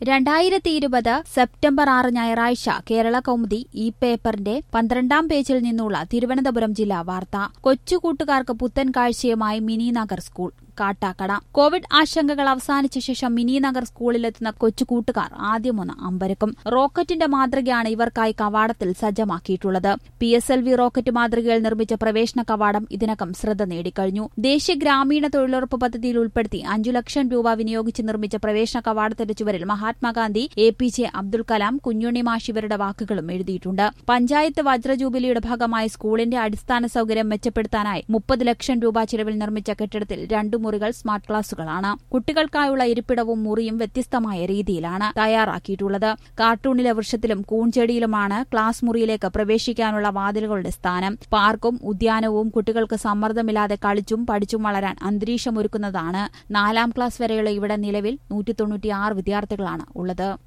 രണ്ടായിരത്തി ഇരുപത് സെപ്റ്റംബർ ആറ് ഞായറാഴ്ച കേരള കൗമുദി ഈ പേപ്പറിന്റെ പന്ത്രണ്ടാം പേജിൽ നിന്നുള്ള തിരുവനന്തപുരം ജില്ലാ വാർത്ത കൊച്ചുകൂട്ടുകാർക്ക് പുത്തൻ കാഴ്ചയുമായി mini Nagar school Kattakada covid ആശങ്കകൾ അവസാനിച്ച ശേഷം മിനി നഗർ സ്കൂളിലെത്തുന്ന കൊച്ചുകൂട്ടുകാർ ആദ്യമൊന്ന് അമ്പരക്കും റോക്കറ്റിന്റെ മാതൃകയാണ് ഇവർക്കായി കവാടത്തിൽ സജ്ജമാക്കിയിട്ടുള്ളത് P S L V rocket മാതൃകയിൽ നിർമ്മിച്ച പ്രവേശന കവാടം ഇതിനകം ശ്രദ്ധ നേടിക്കഴിഞ്ഞു ദേശീയ ഗ്രാമീണ തൊഴിലുറപ്പ് പദ്ധതിയിൽ ഉൾപ്പെടുത്തി അഞ്ചു ലക്ഷം രൂപ വിനിയോഗിച്ച് നിർമ്മിച്ച പ്രവേശന കവാടത്തിന്റെ ചുവരിൽ Mahatma Gandhi A P J Abdul Kalam Kunjunni മാഷ് ഇവരുടെ വാക്കുകളും എഴുതിയിട്ടുണ്ട് പഞ്ചായത്ത് വജ്രജൂബിലിയുടെ ഭാഗമായി സ്കൂളിന്റെ അടിസ്ഥാന സൌകര്യം മെച്ചപ്പെടുത്താനായി മുപ്പത് ലക്ഷം രൂപ ചിലവിൽ നിർമ്മിച്ച കെട്ടിടത്തിൽ രണ്ടു മുറികൾ സ്മാർട്ട് ക്ലാസുകളാണ് കുട്ടികൾക്കായുള്ള ഇരിപ്പിടവും മുറിയും വ്യത്യസ്തമായ രീതിയിലാണ് തയ്യാറാക്കിയിട്ടുള്ളത് കാർട്ടൂണിലെ വൃക്ഷത്തിലും കൂൺചെടിയിലുമാണ് ക്ലാസ് മുറിയിലേക്ക് പ്രവേശിക്കാനുള്ള വാതിലുകളുടെ സ്ഥാനം പാർക്കും ഉദ്യാനവും കുട്ടികൾക്ക് സമ്മർദ്ദമില്ലാതെ കളിച്ചും പഠിച്ചും വളരാൻ അന്തരീക്ഷമൊരുക്കുന്നതാണ് നാലാം ക്ലാസ് വരെയുള്ള ഇവിടെ നിലവിൽ നൂറ്റി വിദ്യാർത്ഥികളാണ് ഉള്ളത്